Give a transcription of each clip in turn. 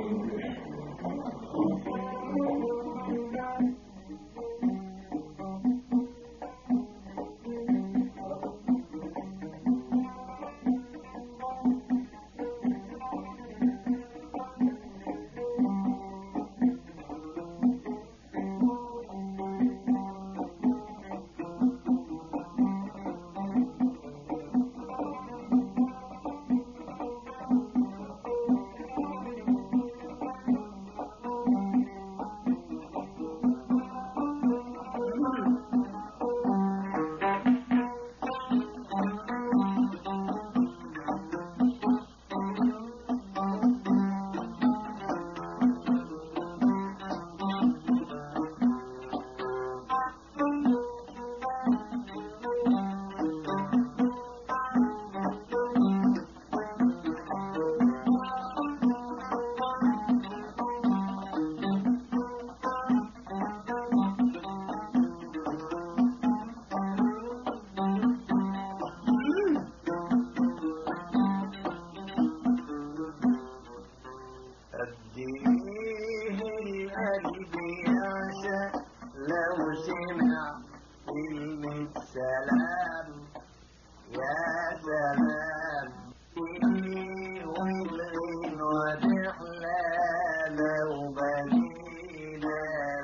أديه القلب يعشق لو سمع كلمة سلام يا سلام إيه والغين وتحلى لو بدينا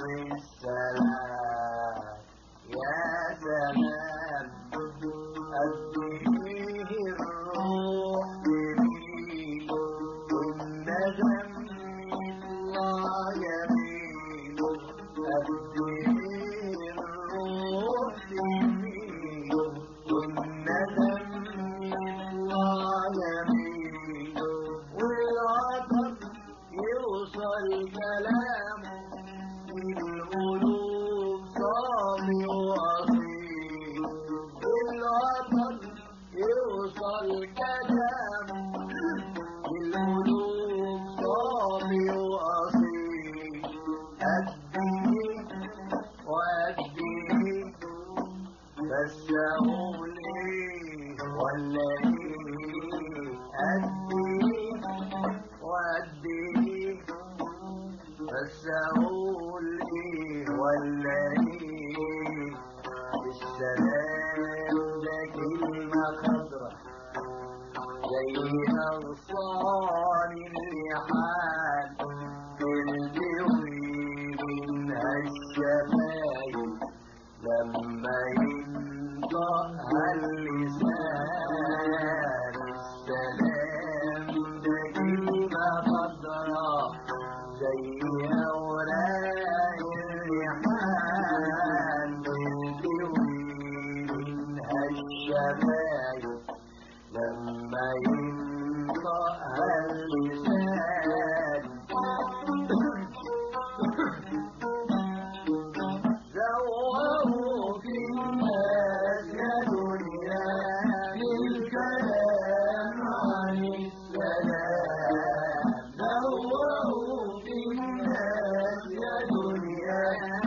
بالسلام يا سلام أديه الروح جميل والندم الله يمين أديه الروح جميل والندم الله يمين والعطر يوصل كلام القلوب صامي وأصيل العطر يوصل كلام القلوب صامي وأصيل أديه وأديه بس أقول إيه ولا إيه أديه وأديه بس أقول إيه ولا إيه السلام ده كلمة خضرة زي أغصان الريحان تلتوي منها الشفايف لما ينطقها اللسان السلام ده كلمة خضراء زي أوراق الريحان تلتوي منها الشفايف لما ينطقها اللسان زوره في الناس يا دنيا بالكلام عن السلام زوره في الناس يا دنيا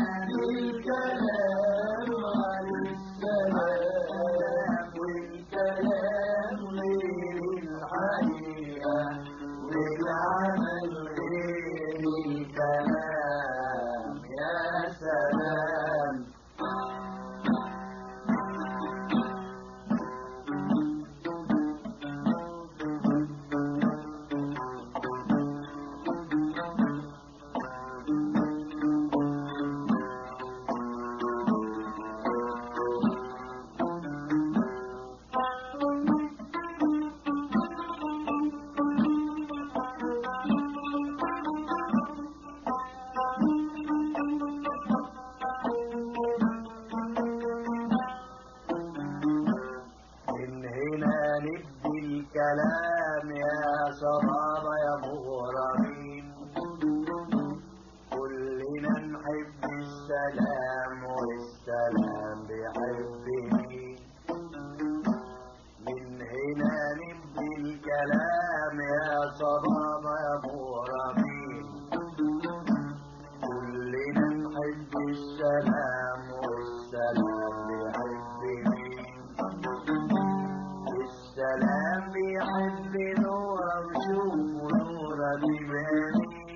بالكلام عن السلام والكلام غير الحقيقة والعمل غير الكلام يا سلام من هنا نبدي الكلام يا صبابة يا مغرمين كلنا نحب السلام والسلام بيحب مين من هنا نبدي الكلام يا صبابة يا مغرمين كلنا نحب السلام والسلام بيحب مين السلام بيحب نورة وشوف نورة ببالي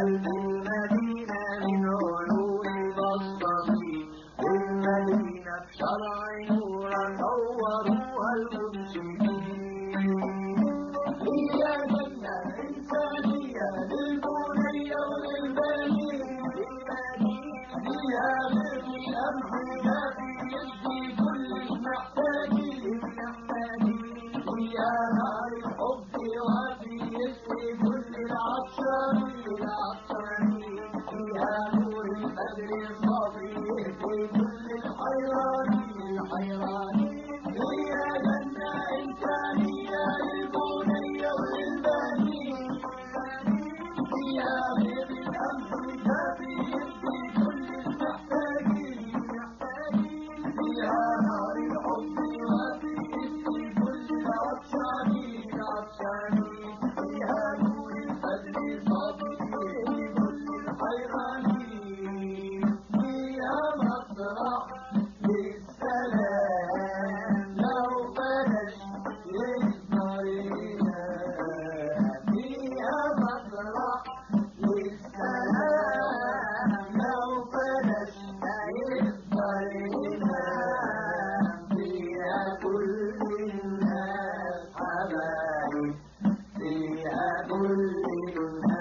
قلب المدينة من عيون البسطين والمدينة بشرع نورا نوروها المرشدين هي جنة إنسانية للبنية وللبنين فيها من أمرنا في يدي كل المحتاجين فيها نار الحب وفي اسم كل العطشانين العطشانين فيها نور البدر الصافي في كل الحيرانين الحيرانين هي جنة إنسانية للبنية وللبنين فيها غير الأمر كافي في كل المحتاجين فيها نار الحب وفي اسم كل العطشانين العطشانين فيها نور الفجر صافي في كل الحيرانين فيها مسرح للسلام لو بلاش يصدرنا فيها مسرح للسلام لو بلاش يصدرنا فيها كل الناس حبايب فيها كل الناس